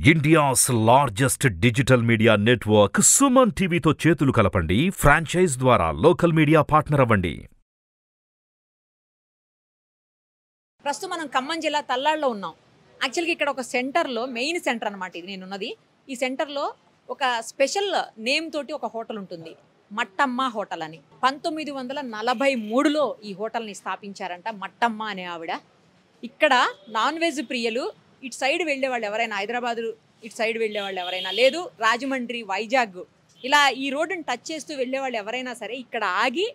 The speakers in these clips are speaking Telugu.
India's largest digital media network Suman టీవీతో చేతులు కలపండి ఫ్రాంచైజ్ ద్వారా లోకల్ మీడియా పార్ట్నర్ అవ్వండి ప్రస్తుతం మనం ఖమ్మం జిల్లా తల్లాడులో ఉన్నాం యాక్చువల్గా ఇక్కడ ఒక సెంటర్లో మెయిన్ సెంటర్ అనమాట ఇది నేను ఉన్నది ఈ సెంటర్లో ఒక స్పెషల్ నేమ్ తోటి ఒక హోటల్ ఉంటుంది మట్టమ్మ హోటల్ అని పంతొమ్మిది వందల నలభై మూడులో ఈ హోటల్ని స్థాపించారంట మట్టమ్మ అనే ఆవిడ ఇక్కడ నాన్ వెజ్ ప్రియులు ఇటు సైడ్ వెళ్ళే వాళ్ళు ఎవరైనా హైదరాబాదు ఇటు సైడ్ వెళ్ళే వాళ్ళు ఎవరైనా లేదు రాజమండ్రి వైజాగ్ ఇలా ఈ రోడ్డుని టచ్ చేస్తూ వెళ్ళే వాళ్ళు ఎవరైనా సరే ఇక్కడ ఆగి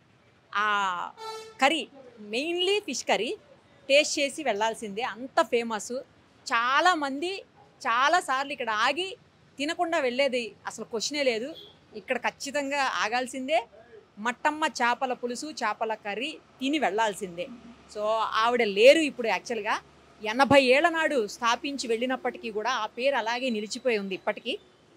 ఆ curry mainly fish curry taste చేసి వెళ్ళాల్సిందే అంత ఫేమస్ చాలామంది చాలాసార్లు ఇక్కడ ఆగి తినకుండా వెళ్ళేది అసలు క్వశ్చనే లేదు ఇక్కడ ఖచ్చితంగా ఆగాల్సిందే మట్టమ్మ చేపల పులుసు చేపల కర్రీ తిని వెళ్ళాల్సిందే సో ఆవిడ లేరు ఇప్పుడు యాక్చువల్గా ఎనభై ఏళ్ల నాడు స్థాపించి వెళ్ళినప్పటికీ కూడా ఆ పేరు అలాగే నిలిచిపోయి ఉంది ఇప్పటికీ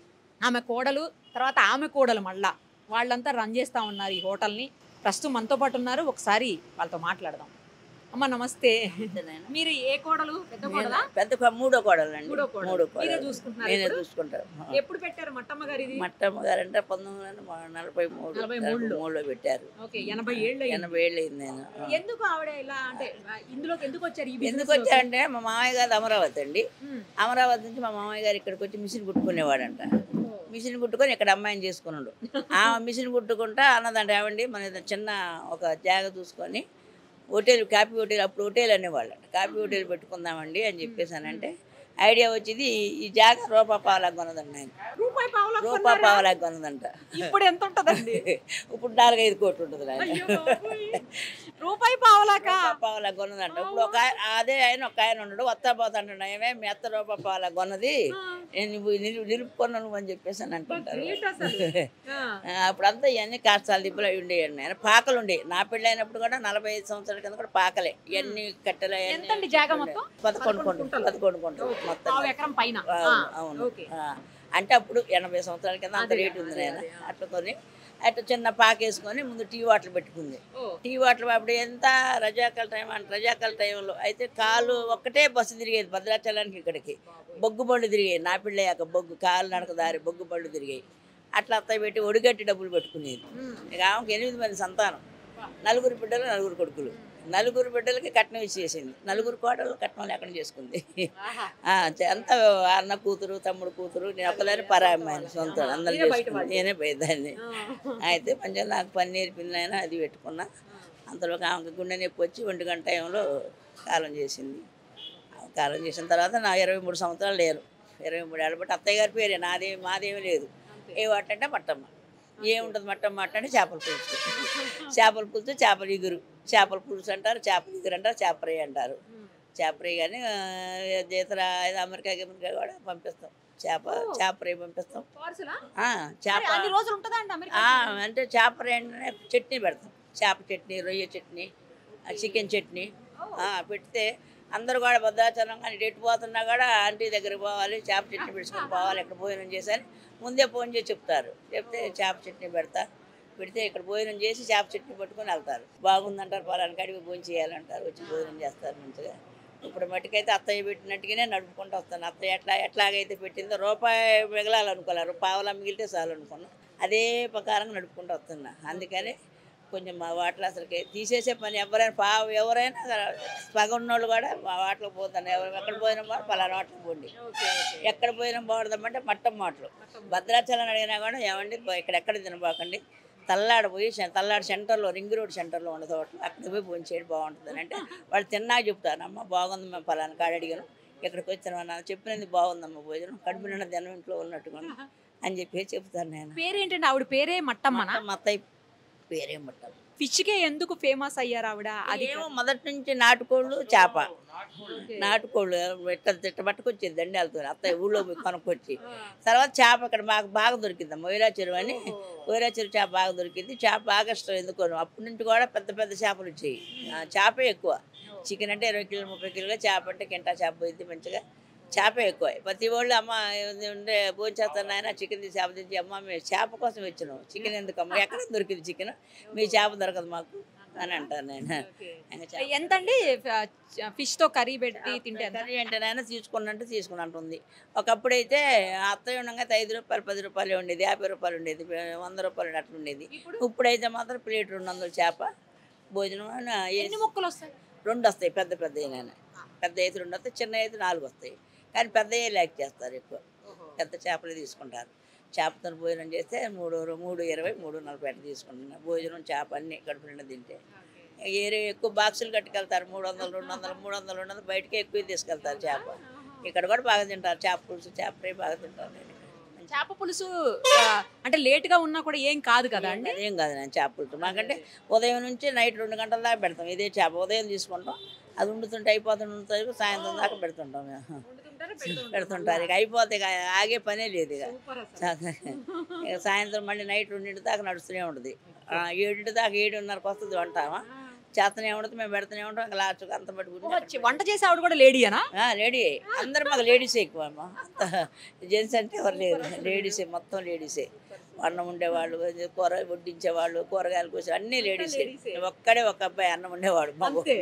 ఆమె కోడలు తర్వాత ఆమె కోడలు మళ్ళా వాళ్ళంతా రన్ చేస్తూ ఉన్నారు ఈ హోటల్ని ప్రస్తుతం మనతో పాటు ఉన్నారు ఒకసారి వాళ్ళతో మాట్లాడదాం అమ్మ నమస్తే మీరు ఏ కోడలు పెద్ద కోడలా పెద్ద కొ- మూడో కోడలండి మూడో కోడలు. మూడో మీరే కోడలు చూసుకుంటున్నారు నేనే ఇప్పుడు? చూసుకుంటాను ఎప్పుడు పెట్టారు మట్టమ్మ గారు ఇది మట్టమ్మ గారు అంటే పంతొమ్మిది వందల మ- నలభై మూడు నలభై నలభై మూడులో. మూడులో పెట్టారు ఓకే ఎనభై ఏళ్ళు అయింది. ఎనభై ఏళ్ళు అయింది నేను ఆ. ఎందుకు ఆవిడ ఇలా అంటే ఆ, ఇందులోకి ఎందుకు వచ్చారు ఈ ఎందుకు business లోకి? వచ్చారంటే మా మామయ్య గారు అమరావతి అండి ఉమ్. అమరావతి నుంచి మా మామయ్య గారు ఇక్కడికి వచ్చి మిషన్ కుట్టుకునేవాడంట మిషన్ కుట్టుకొని ఇక్కడ అమ్మాయిని చేసుకున్నాడు ఆ మిషన్ కుట్టుకుంటా అన్నదంట ఏమండి మన ఏదో చిన్న ఒక జాగ చూసుకొని హోటల్ కాఫీ హోటల్ అప్పుడు హోటల్ అనేవాళ్ళు కాఫీ హోటల్ పెట్టుకుందామండి అని చెప్పేసానంటే ఐడియా వచ్చింది ఈ జాగ రూపా పావులాగా కొన్నదండి ఆయన రూపాయి పావులకు రూపా కొన్నారా? పావులాగా కొన్నదంట ఇప్పుడు ఎంత ఉంటదండి ఇప్పుడు నాలుగైదు కోట్లు ఉంటుంది ఆయన అయ్యో బాబోయ్. రూపాయి పావులాక పావులా కొన్నదంట ఇప్పుడు ఒక ఆయన- అదే ఆయన ఒక ఆయన ఉన్నాడు వస్తా పోతాంటాడు ఏమే మీ అత్త రూపా పావులా కొన్నది నేను నువ్వు నిలు- నిలుపుకున్నాను అని చెప్పేసి అని అంటుంటారు గ్రేట్ అసలు ఆ. ఆ, అప్పుడంతా ఇవన్నీ కాస్తాలు దిబ్బలు అవి ఉండేవి ఆయన పాకలు ఉండేవి నా పెళ్ళి అయినప్పుడు కూడా నలభై ఐదు సంవత్సరాల కింద కూడా పాకలే ఇవన్నీ కట్టెలు అవన్నీ ఎంతండి జాగా మొత్తం పదకొండు కొండలు కుంటలు. పదకొండు కొండలు మొత్తం పావు ఎకరం పైన ఆ, అవును, అవును ఓకే ఆ, అంటే అప్పుడు ఎనభై సంవత్సరాల కింద అంత అదే, రేటు ఉంది అదే, నేను అదే, అట్లా కొని అట్లా చిన్న పాకేసుకొని ముందు టీ వాటర్ పెట్టుకుంది ఓ. టీ వాటర్ అప్పుడు ఎంత రజాకాల టైం అంటే రజాకాల టైంలో అయితే కాలు ఒక్కటే బస్సు తిరిగేది భద్రాచలానికి ఇక్కడికి బొగ్గు బళ్ళు తిరిగాయి నా పిల్లయ్యాక బొగ్గు కాలు నడక దారి బొగ్గు బళ్ళు తిరిగాయి అట్లా అత్తయ్య పెట్టి ఒడిగట్టి డబ్బులు పెట్టుకునేది ఉమ్. ఇక ఆమెకి ఎనిమిది మంది సంతానం నలుగురు బిడ్డలు నలుగురు కొడుకులు నలుగురు బిడ్డలకి కట్నం ఇచ్చేసింది నలుగురు కోడలు కట్నం లేకుండా చేసుకుంది ఆహా. ఆ, చ- అంతా అన్న కూతురు తమ్ముడు కూతురు నేను ఒక్కదాన్ని పరాయమ్మాయిని సొంత అందరు మీరే బయట చేసుకున్నాను. నేనే పోయేదాన్ని ఆ. అయితే కొంచెం నాకు పని నేర్పింది ఆయన అది పెట్టుకున్నా అంతలోకి ఆమెకు గుండె నొప్పి వచ్చి ఒంటి గంట టైంలో కాలం చేసింది ఆమె కాలం చేసిన తర్వాత నా ఇరవై మూడు సంవత్సరాలు లేరు ఇరవై మూడు ఏళ్ళ బట్టి అత్తయ్య గారి పేరే నాదే మాదేమీ లేదు ఏ వాట అంటే మట్టమ్మ ఏముంటుంది మట్టమ్మ అంటే చేపల పులుసు చేపల పులుసు చేపల ఇగురు చేపల పులుసు అంటారు చేపల ఇగురు అంటారు చేపరై అంటారు చేపరై కానీ జీతర అమెరికా అమెరికా కూడా పంపిస్తాం చేప చేపరై పంపిస్తాం పార్సలా? ఆ, చేప అరే, అన్ని రోజులు ఉంటుందా అండి అమెరికా ఆ, అంటే చేప రెండునే చట్నీ పెడతాం చేప చట్నీ రొయ్య చట్నీ ఆ, చికెన్ చట్నీ ఆ, పెడితే అందరూ కూడా భద్రాచలం కానీ ఎటు పోతున్నా కూడా ఆంటీ దగ్గరికి పోవాలి చేప చట్నీ పెట్టుకొని పోవాలి ఇక్కడ భోజనం చేశాను ముందే ఫోన్ చేసి చెప్తారు చెప్తే చేప చట్నీ పెడతా పెడితే ఇక్కడ భోజనం చేసి చేప చట్నీ పట్టుకొని వెళ్తారు బాగుందంటారు పలానా కాడికి భోజనం చేయాలంటారు వచ్చి భోజనం చేస్తారు మంచిగా ఇప్పుడు మట్టుకైతే అత్తయ్య పెట్టినట్టుగానే నడుపుకుంటూ వస్తాను అత్తయ్య ఎట్లా ఎట్లాగైతే పెట్టిందో రూపాయి మిగలాలనుకోలేరు పావలా మిగిలితే చాలు అనుకున్నాను అదే ప్రకారంగా నడుపుకుంటూ వస్తున్నా అందుకని కొంచెం మా వాటిలో అసలుకి తీసేసే పని ఎవరైనా పా ఎవరైనా పగన్నోళ్ళు కూడా మా వాటిలో పోతాను ఎవరు ఎక్కడ పోయినా కూడా పలానా వాటిలో పోండి ఎక్కడ పోయినా బాగుండదామంటే మట్టం మాటలు భద్రాచలం అడిగినా కూడా ఏమండి బా- ఇక్కడ ఎక్కడ తినబాకండి తల్లాడ పోయి సె- తల్లాడ సెంటర్లో రింగ్ రోడ్ సెంటర్లో ఉన్న తోటలు అక్కడ పోయి భోజనం చేయడం బాగుంటుంది అంటే వాళ్ళు తిన్నాక చెప్తారు అమ్మ బాగుంది మేము పలానా కాడ అడిగాను ఇక్కడికి వచ్చిన చెప్పినది బాగుందమ్మ భోజనం కడుపు నిండా దినం ఇంట్లో ఉన్నట్టుగా ఉంది అని చెప్పి చెప్తాను నేను పేరేంటండి ఆవిడ పేరే మట్టమ్మనా మా అత్తయ్య పేరే మట్టం ఫిష్ కే ఎందుకు ఫేమస్ అయ్యారు ఆవిడ అది ఏమో మొదటి నుంచి నాటుకోళ్ళు చేప ఓకే. నాటుకోళ్ళు ఇట్ట తిట్ట పట్టుకొచ్చేది దండాలతో అత్తయ్య ఊళ్ళో పోయి కొనుక్కొచ్చి తర్వాత చేప ఇక్కడ మాకు బాగా దొరికింది వైరా చెరువు అని వైరా చెరువు చేప బాగా దొరికింది చేప బాగా ఇష్టం ఎందుకో అప్పటి నుంచి కూడా పెద్ద పెద్ద చేపలు వచ్చాయి ఆ, చేపే ఎక్కువ చికెన్ అంటే ఇరవై కిలోలు ముప్పై కిలోలు చేప అంటే కింటా చేప పోయింది మంచిగా చేపే ఎక్కువ ప్రతి వాళ్ళు అమ్మ ఇది ఉండే భోజనం చేస్తాను ఆయన చికెన్ తీసి చేప తెచ్చి అమ్మ మేము చేప కోసం వచ్చినాం చికెన్ ఎందుకు అమ్మ ఎక్కడ దొరికింది చికెన్ మీ చేప దొరకదు మాకు అని అంటాను నేను ఇంకా చేప ఎంత అండి ఫిష్ తో కర్రీ పెట్టి తింటే ఎంత కర్రీ అంటేనైనా తీసుకున్నట్టు తీసుకున్నట్టు ఉంది ఒకప్పుడైతే అత్తయ్య ఉండగా ఐదు రూపాయలు పది రూపాయలు ఉండేది యాభై రూపాయలు ఉండేది వంద రూపాయలు అట్లా ఉండేది ఇప్పుడైతే మాత్రం ప్లేట్ రెండు వందలు చేప భోజనం అని ఎన్ని వేసి- మొక్కలు వస్తాయి రెండు వస్తాయి పెద్ద పెద్ద పెద్ద అయితే రెండు వస్తాయి చిన్న అయితే నాలుగు వస్తాయి కానీ పెద్దయే లేక్ చేస్తారు ఎక్కువ పెద్ద చేపలు తీసుకుంటారు చేపతో భోజనం చేస్తే మూడు మూడు ఇరవై మూడు నలభై అట్లా తీసుకుంటున్నారు భోజనం చేప అన్ని కడుపు నిండా తింటే ఏరే ఎక్కువ బాక్సులు కట్టుకెళ్తారు మూడు వందలు రెండు వందలు మూడు వందలు రెండు వందలు బయటకి ఎక్కువ తీసుకెళ్తారు చేప ఇక్కడ కూడా బాగా తింటారు చేప పులుసు చేప ఫ్రై బాగా తింటారు నేను చేప పులుసు ఆ, అంటే లేట్ గా ఉన్నా కూడా ఏం కాదు కదా అండి ఏం కాదు నేను చేప పులుసు మాకంటే ఉదయం నుంచి నైట్ రెండు గంటల దాకా పెడతాం ఇదే చేప ఉదయం తీసుకుంటాం అది ఉండుతుంటే అయిపోతుంటుంది సాయంత్రం దాకా పెడుతుంటాం మేము పెడుతుంటారు ఇక అయిపోతే ఇక ఆగే పనే లేదు ఇక ఇక సాయంత్రం మళ్ళీ నైట్ రెండింటి దాకా నడుస్తూనే ఉంటుంది ఆ, ఏడింటి దాకా ఏడున్నరకు వస్తుంది వంటామా చేతనే ఉంటుంది మేము పెడుతూనే ఉంటాం ఇంకా లాస్ట్కి అంత పట్టుకుంటే వంట చేసే ఆవిడ కూడా లేడీయేనా లేడీ అందరు మాకు లేడీసే ఎక్కువ అమ్మ జెంట్స్ అంటే ఎవరు లేరు లేడీసే మొత్తం లేడీసే అన్నం ఉండేవాళ్ళు కూర వడ్డించేవాళ్ళు కూరగాయలు కోసి అన్నీ లేడీసే ఒక్కడే ఒక అబ్బాయి అన్నం ఉండేవాడు మాకు అంతే.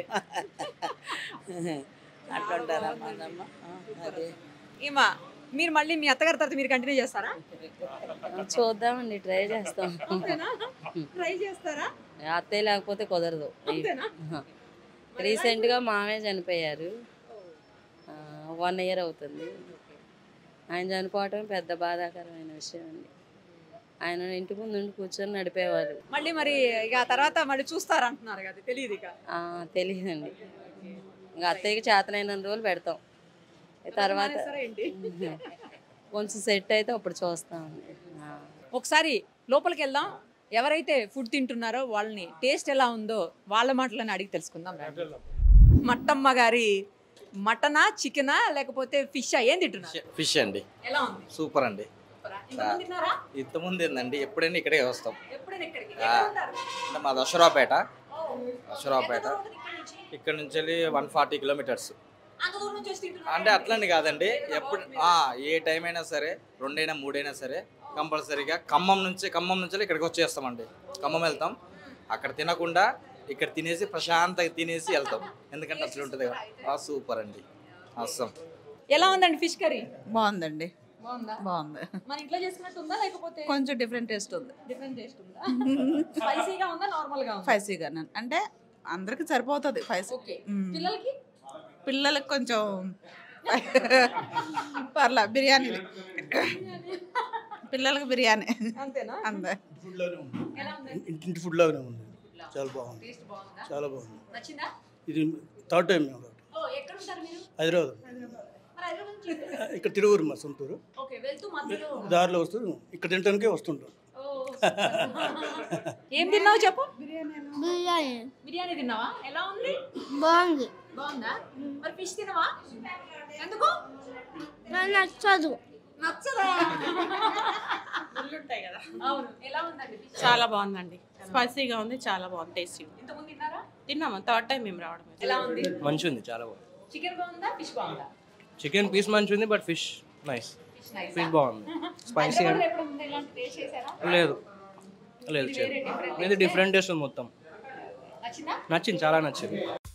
అట్లా ఉంటారమ్మా అదమ్మ. ఆ, అదే ఏమా మీరు మళ్ళీ మీ అత్తగారి తర్వాత మీరు కంటిన్యూ చేస్తారా చూద్దామండి ట్రై చేస్తాం ట్రై చేస్తారా అత్తయ్య లేకపోతే కుదరదు అంతేనా? రీసెంట్గా మామే చనిపోయారు వన్ ఇయర్ అవుతుంది ఆయన చనిపోవటం పెద్ద బాధాకరమైన విషయం అండి ఆయన ఇంటి ముందు ఉండి కూర్చొని నడిపేవారు మళ్ళీ మరి ఇక ఆ తర్వాత మళ్ళీ చూస్తారా అంటున్నారు కదా తెలియదు ఇక ఆ, తెలియదండి ఇంకా అత్తయ్యకి చేతనైన రోజులు పెడతాం తర్వాత మానేస్తారా ఏంటి? కొంచెం సెట్ అయితే అప్పుడు చూస్తామండి ఆ. ఒకసారి లోపలికి వెళ్దాం ఎవరైతే ఫుడ్ తింటున్నారో వాళ్ళని టేస్ట్ ఎలా ఉందో వాళ్ళ మాటలను అడిగి తెలుసుకుందాం రండి. మట్టమ్మ గారి మటనా చికెనా లేకపోతే ఫిషా ఏం తింటున్నారు ఫిష్ అండి ఎలా ఉంది సూపర్ అండి ఇంతమంది తిన్నారా? ఇంతకుముందు ఏందండి ఎప్పుడైనా ఇక్కడే వస్తాం ఎప్పుడైనా ఇక్కడికి? ఆ. ఎక్కడ ఉంటారు? అంటే మా దసరాపేట ఓ. దసరాపేట ఎంత దూరం ఉంటుంది ఇక్కడి నుంచి? ఇక్కడ నుంచి వెళ్ళి వన్ ఫార్టీ కిలోమీటర్స్ అంత దూరం నుంచి వచ్చి తింటున్నారా? అంటే అట్లని కాదండి ఎప్పుడు ఆ, ఏ టైం అయినా సరే రెండైనా మూడైనా సరే కంపల్సరీగా ఖమ్మం నుంచి ఖమ్మం నుంచి ఇక్కడికి వచ్చేస్తామండి ఖమ్మం వెళ్తాం అక్కడ తినకుండా ఇక్కడ తినేసి ప్రశాంతంగా తినేసి వెళ్తాం ఎందుకంటే అసలు ఉంటుంది కదా సూపర్ అండి అస్సం ఎలా ఉందండి ఫిష్ కర్రీ బాగుందండి బాగుందా బాగుంది మన ఇంట్లో చేసుకున్నట్టు ఉందా లేకపోతే కొంచెం డిఫరెంట్ టేస్ట్ ఉంది డిఫరెంట్ టేస్ట్ ఉందా స్పైసీగా ఉందా నార్మల్ గా ఉందా ఫైసీగా అంటే అందరికి సరిపోతుంది ఫైసీ ఓకే మ్మ్. పిల్లలకి పిల్లలకు కొంచెం పర్లా బిర్యానీ పిల్లలకు బిర్యానీ అంతేనా అంతే ఫుడ్లోనే ఉంది ఎలా ఉంది ఇంటి ఫుడ్ లాగానే ఉంది చాలా బాగుంది టేస్ట్ బాగుందా చాలా బాగుంది నచ్చిందా ఇది థర్డ్ టైం మేము రావటం. ఓ ఎక్కడ ఉంటారు మీరు హైదరాబాద్ మరి హైదరాబాద్ నుంచి ఇక్కడ తిరువురు మా సొంతూరు ఓకే వెళ్తూ మధ్యలో దారిలో వస్తూ ఇక్కడ తినడానికే వస్తుంటాం ఓ, ఏం తిన్నావు చెప్పు బిర్యానీ బిర్యానీ తిన్నావా ఎలా ఉంది బాగుంది బాగుందా మరి ఫిష్ తినవా ఎందుకు నాకు నచ్చదు నచ్చదా ఉంటాయి కదా అవును ఎలా ఉందండి fish? చాలా బాగుందండి స్పైసీగా ఉంది చాలా బాగుంది టేస్టీ ఇంతకుముందు తిన్నారా తిన్నాము థర్డ్ టైం మేము రావడం ఎలా ఉంది మంచిగా ఉంది చాలా బాగుంది చికెన్ బాగుందా ఫిష్ బాగుందా చికెన్ పీస్ మంచిగా ఉంది but fish nice fish nice fish బాగుంది స్పైసీ హైదరాబాద్లో ఎప్పుడు ఉంది ఇలాంటి టేస్ట్ చేశారా లేదు లేదు చేయలేదు ఇది డిఫరెంట్ టేస్ట్ ఉంది మొత్తం నచ్చిందా నచ్చింది చాలా నచ్చింది